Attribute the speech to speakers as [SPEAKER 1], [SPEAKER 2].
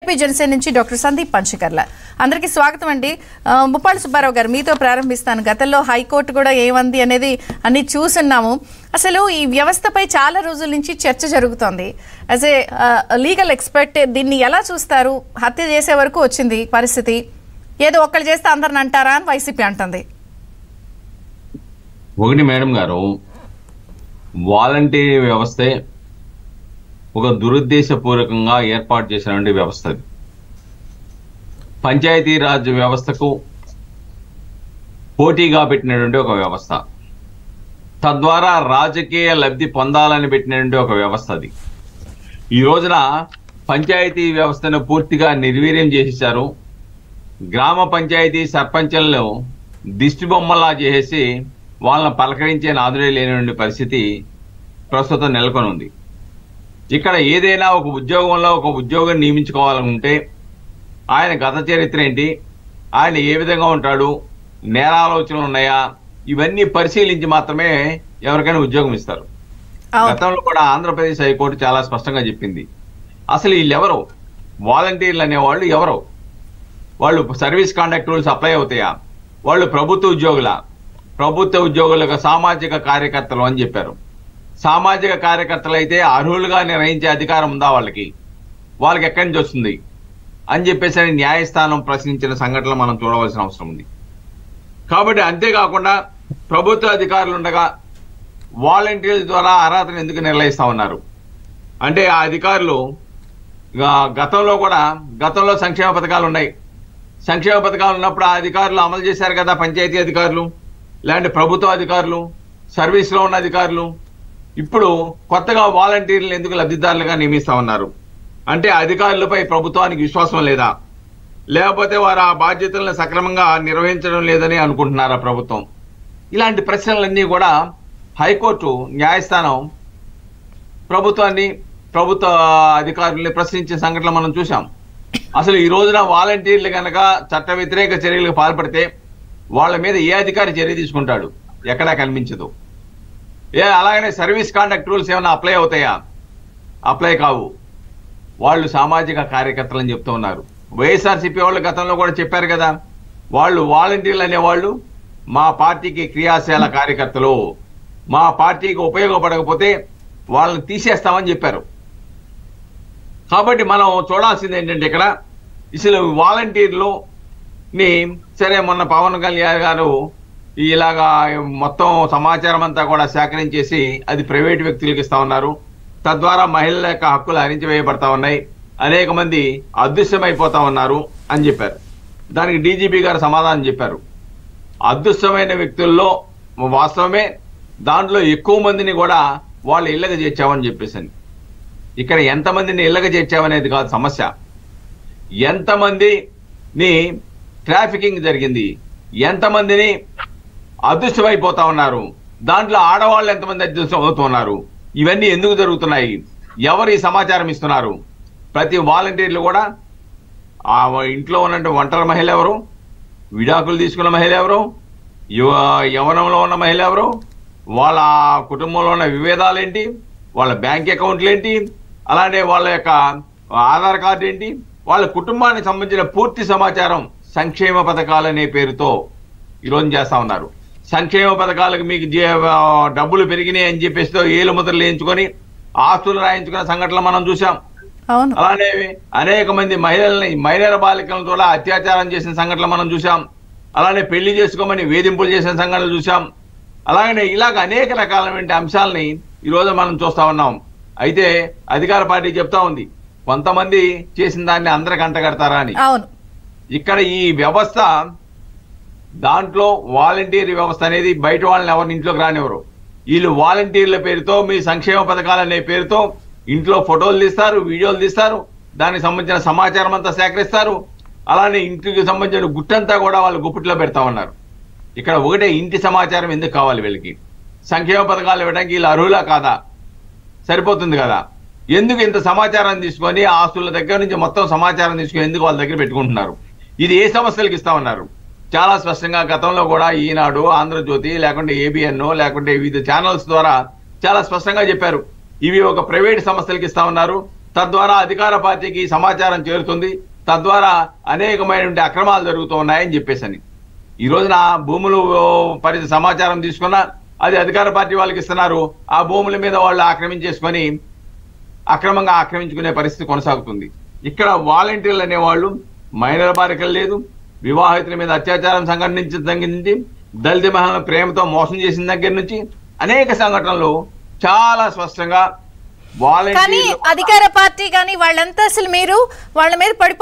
[SPEAKER 1] BJP Janasena నుంచి doctor Sandeep Panchakarla అందరికీ స్వాగతం అండి ఆ, ముప్పాళ్ళ సుబ్బారావు గారు మీతో ప్రారంభిస్తాను గతంలో హైకోర్టు కూడా ఏమంది అనేది అన్ని చూసున్నాము అసలు ఈ వ్యవస్థపై చాలా రోజుల నుంచి చర్చ జరుగుతోంది యాజ్ ఏ లీగల్ ఎక్స్పర్ట్ దీన్ని ఎలా చూస్తారు హత్య చేసే వరకు వచ్చింది పరిస్థితి ఏదో ఒక్కళ్ళు చేస్తే అందరిని అంటారా అని వైసీపీ అంటుంది
[SPEAKER 2] ఒకటి మేడం గారు వాలంటీర్ వ్యవస్థే ఒక దురుద్దేశపూర్వకంగా ఏర్పాటు చేసినటువంటి వ్యవస్థ అది పంచాయతీరాజ్ వ్యవస్థకు పోటీగా పెట్టినటువంటి ఒక వ్యవస్థ తద్వారా రాజకీయ లబ్ధి పొందాలని పెట్టినటువంటి ఒక వ్యవస్థ అది ఈ రోజున పంచాయతీ వ్యవస్థను పూర్తిగా నిర్వీర్యం చేసేశారు గ్రామ పంచాయతీ సర్పంచులను దిష్టి బొమ్మలా చేసేసి వాళ్ళని పలకరించే నాదుడే లేనటువంటి పరిస్థితి ప్రస్తుతం నెలకొని ఉంది ఇక్కడ ఏదైనా ఒక ఉద్యోగంలో ఒక ఉద్యోగం నియమించుకోవాలనుకుంటే ఆయన గత చరిత్ర ఏంటి ఆయన ఏ విధంగా ఉంటాడు నేరాలోచనలు ఉన్నాయా ఇవన్నీ పరిశీలించి మాత్రమే ఎవరికైనా ఉద్యోగం ఇస్తారు
[SPEAKER 1] అవును
[SPEAKER 2] గతంలో కూడా ఆంధ్రప్రదేశ్ హైకోర్టు చాలా స్పష్టంగా చెప్పింది అసలు వీళ్ళెవరు వాలంటీర్లు అనేవాళ్ళు ఎవరు వాళ్ళు సర్వీస్ కాండక్ట్ రూల్స్ అప్లై అవుతాయా వాళ్ళు ప్రభుత్వ ఉద్యోగుల ప్రభుత్వ ఉద్యోగులకు సామాజిక కార్యకర్తలు అని చెప్పారు సామాజిక కార్యకర్తలు అయితే అర్హులుగా నిర్వహించే అధికారం ఉందా వాళ్ళకి వాళ్ళకి ఎక్కడి నుంచి వస్తుంది అని చెప్పేసి అని న్యాయస్థానం ప్రశ్నించిన సంఘటనలు మనం చూడవలసిన అవసరం ఉంది కాబట్టి అంతేకాకుండా ప్రభుత్వ అధికారులు ఉండగా వాలంటీర్ల ద్వారా అర్హతను ఎందుకు నిర్ణయిస్తా ఉన్నారు అంటే ఆ అధికారులు గా- గతంలో కూడా గతంలో సంక్షేమ పథకాలు ఉన్నాయి సంక్షేమ పథకాలు ఉన్నప్పుడు ఆ అధికారులు అమలు చేశారు కదా పంచాయతీ అధికారులు లేదంటే ప్రభుత్వ అధికారులు సర్వీస్లో ఉన్న అధికారులు ఇప్పుడు కొత్తగా వాలంటీర్లు ఎందుకు లబ్ధిదారులుగా నియమిస్తా ఉన్నారు అంటే అధికారులపై ప్రభుత్వానికి విశ్వాసం లేదా లేకపోతే వారు ఆ బాధ్యతలను సక్రమంగా నిర్వహించడం లేదని అనుకుంటున్నారా ప్రభుత్వం ఇలాంటి ప్రశ్నలన్నీ కూడా హైకోర్టు న్యాయస్థానం ప్రభుత్వాన్ని ప్రభుత్వ అధికారుల్ని ప్రశ్నించే సంఘటనలు మనం చూసాం అసలు ఈ రోజున వాలంటీర్లు కనుక చట్ట వ్యతిరేక చర్యలకు పాల్పడితే వాళ్ళ మీద ఏ అధికారి చర్య తీసుకుంటాడు ఎక్కడా కనిపించదు ఏ అలాగనే సర్వీస్ కాండక్ట్ రూల్స్ ఏమైనా అప్లై అవుతాయా అప్లై కావు వాళ్ళు సామాజిక కార్యకర్తలు అని చెప్తూ ఉన్నారు వైఎస్ఆర్సీపీ వాళ్ళు గతంలో కూడా చెప్పారు కదా వాళ్ళు వాలంటీర్లు అనేవాళ్ళు మా పార్టీకి క్రియాశీల కార్యకర్తలు మా పార్టీకి ఉపయోగపడకపోతే వాళ్ళని తీసేస్తామని చెప్పారు కాబట్టి మనం చూడాల్సింది ఏంటంటే ఇక్కడ అసలు వాలంటీర్లు ని సరే మొన్న పవన్ కళ్యాణ్ గారు ఇలాగా మొత్తం సమాచారం అంతా కూడా సేకరించేసి అది ప్రైవేట్ వ్యక్తులకు ఇస్తా ఉన్నారు తద్వారా మహిళల యొక్క హక్కులు హరించివేయబడతా ఉన్నాయి అనేక మంది అదృశ్యమైపోతా ఉన్నారు అని చెప్పారు దానికి డీజీపీ గారు సమాధానం చెప్పారు అదృశ్యమైన వ్యక్తుల్లో వాస్తవమే దాంట్లో ఎక్కువ మందిని కూడా వాళ్ళు ఇళ్ళకి చేర్చామని చెప్పేసి ఇక్కడ ఎంతమందిని ఇళ్ళకి చేర్చామనేది కాదు సమస్య ఎంతమందిని ట్రాఫికింగ్ జరిగింది ఎంతమందిని అదృశ్యమైపోతా ఉన్నారు దాంట్లో ఆడవాళ్ళు ఎంతమంది అదృశ్యం అవుతున్నారు ఇవన్నీ ఎందుకు జరుగుతున్నాయి ఎవరు ఈ సమాచారం ఇస్తున్నారు ప్రతి వాలంటీర్లు కూడా ఆ ఇంట్లో ఉన్నటువంటి ఒంటరి మహిళ ఎవరు విడాకులు తీసుకున్న మహిళ ఎవరు యువ యవనంలో ఉన్న మహిళ ఎవరు వాళ్ళ కుటుంబంలో ఉన్న విభేదాలు ఏంటి వాళ్ళ బ్యాంక్ అకౌంట్లు ఏంటి అలానే వాళ్ళ యొక్క ఆధార్ కార్డు ఏంటి వాళ్ళ కుటుంబానికి సంబంధించిన పూర్తి సమాచారం సంక్షేమ పథకాలు అనే పేరుతో ఈరోజు చేస్తా ఉన్నారు సంక్షేమ పథకాలకు మీకు జే- ఆ, డబ్బులు పెరిగినాయి అని చెప్పేసి ఏలు ముద్రలు వేయించుకొని ఆస్తులు రాయించుకున్న సంఘటనలు మనం చూసాం
[SPEAKER 1] అవును
[SPEAKER 2] అలానే అనేక మంది మహిళల్ని మైనర్ బాలికలను కూడా అత్యాచారం చేసిన సంఘటనలు మనం చూసాం అలానే పెళ్లి చేసుకోమని వేధింపులు చేసిన సంఘటనలు చూసాం అలాగనే ఇలాగ అనేక రకాలైన అంశాలని ఈ రోజు మనం చూస్తా ఉన్నాం అయితే అధికార పార్టీ చెప్తా ఉంది కొంతమంది చేసిన దాన్ని అందరికి అంటగడతారా అని
[SPEAKER 1] అవును
[SPEAKER 2] ఇక్కడ ఈ వ్యవస్థ దాంట్లో వాలంటీర్ వ్యవస్థ అనేది బయట వాళ్ళని ఎవరిని ఇంట్లోకి రానివ్వరు వీళ్ళు వాలంటీర్ల పేరుతో మీ సంక్షేమ పథకాలు అనే పేరుతో ఇంట్లో ఫోటోలు తీస్తారు వీడియోలు తీస్తారు దానికి సంబంధించిన సమాచారం అంతా సేకరిస్తారు అలానే ఇంటికి సంబంధించిన గుట్టంతా కూడా వాళ్ళు గుప్పిట్లో పెడతా ఉన్నారు ఇక్కడ ఒకటే ఇంటి సమాచారం ఎందుకు కావాలి వీళ్ళకి సంక్షేమ పథకాలు ఇవ్వడానికి వీళ్ళు అర్హులా కాదా సరిపోతుంది కదా ఎందుకు ఇంత సమాచారం తీసుకొని ఆస్తుల దగ్గర నుంచి మొత్తం సమాచారం తీసుకొని ఎందుకు వాళ్ళ దగ్గర పెట్టుకుంటున్నారు ఇది ఏ సమస్యలకు ఇస్తా ఉన్నారు చాలా స్పష్టంగా గతంలో కూడా ఈనాడు ఆంధ్రజ్యోతి లేకుంటే ఏబిఎన్ లేకుంటే వివిధ ఛానల్స్ ద్వారా చాలా స్పష్టంగా చెప్పారు ఇవి ఒక ప్రైవేట్ సంస్థలకు ఇస్తా ఉన్నారు తద్వారా అధికార పార్టీకి సమాచారం చేరుతుంది తద్వారా అనేకమైనటువంటి అక్రమాలు జరుగుతున్నాయని చెప్పేసని ఈ రోజున భూములు పరిధి సమాచారం తీసుకున్నా అది అధికార పార్టీ వాళ్ళకి ఇస్తున్నారు ఆ భూముల మీద వాళ్ళు ఆక్రమించేసుకొని అక్రమంగా ఆక్రమించుకునే పరిస్థితి కొనసాగుతుంది ఇక్కడ వాలంటీర్లు అనేవాళ్ళు మైనర్ బాలికలు లేదు వివాహితుల మీద అత్యాచారం సంఘటించిన దగ్గర నుంచి దళిత మహిళల ప్రేమతో మోసం చేసిన దగ్గర నుంచి అనేక సంఘటనలు చాలా స్పష్టంగా
[SPEAKER 1] కానీ
[SPEAKER 2] వాలంటీర్లు
[SPEAKER 1] అధికార పార్టీ కానీ వాళ్ళంతా అసలు మీరు వాళ్ళ మీద పడి